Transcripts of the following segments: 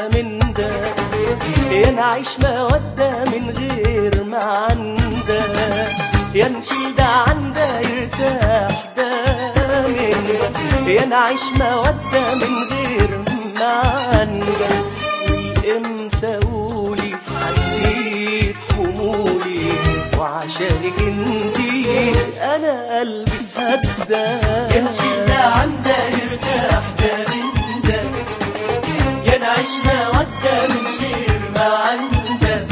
ده من ده يا نعيش مودة من غير ما عندها يا نشيل ده عن ده يرتاح ده من ده يا نعيش مودة من غير ما عندها والامتى قولي هتزيد حمولي وعشانك انتي انا قلبي هدى يا نشيل ده عن ده يرتاح ده من ده يا نعيش مودة من غير ما عندها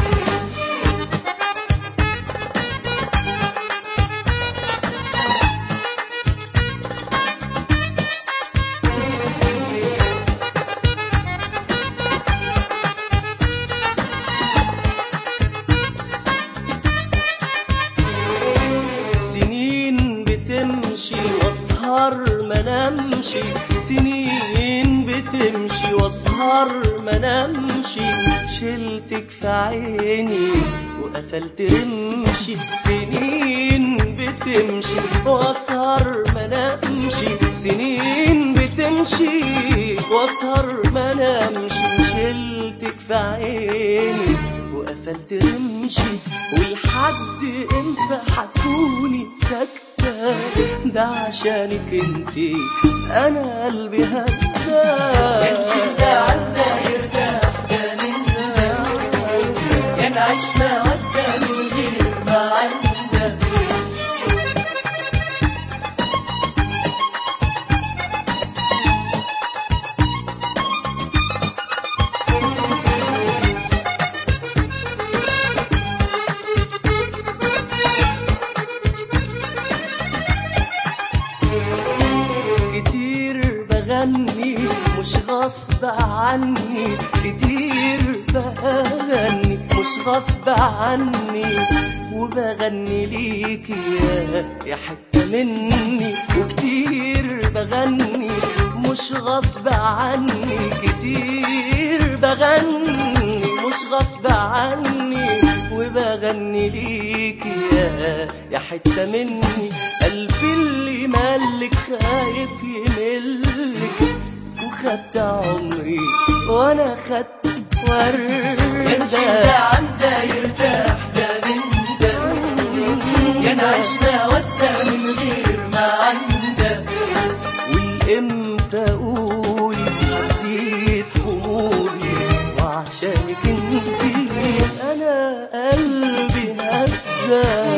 سنين بتمشي واسهر ما نمشي سنين بتمشي واسهر ما نمشي شلتك في عيني وقفلت رمشي سنين بتمشي واسهر ما نمشي سنين بتمشي واسهر ما نمشي شلتك في عيني وقفلت رمشي ولحد امتى هتكوني ساكتة ده عشانك انتي انا قلبي هدى يمشي ده عدى يرتاح ده من ده يا نعيش مودة من غير ما عندها كتير بغني مش غصب عني كتير بغني مش غصب عني وبغني ليك يا يا حتة مني وكتير بغني مش غصب عني كتير بغني مش غصب عني وبغني ليك يا يا حتة مني قلبي اللي مالك خايف يملك وخدت عمري وانا خدت وردة ده عندها يرتاح ده من ده يا نعيش مودة من غير ما عندها والامتى اقول هتزيد حمولي وعشانك انتي انا قلبي هدى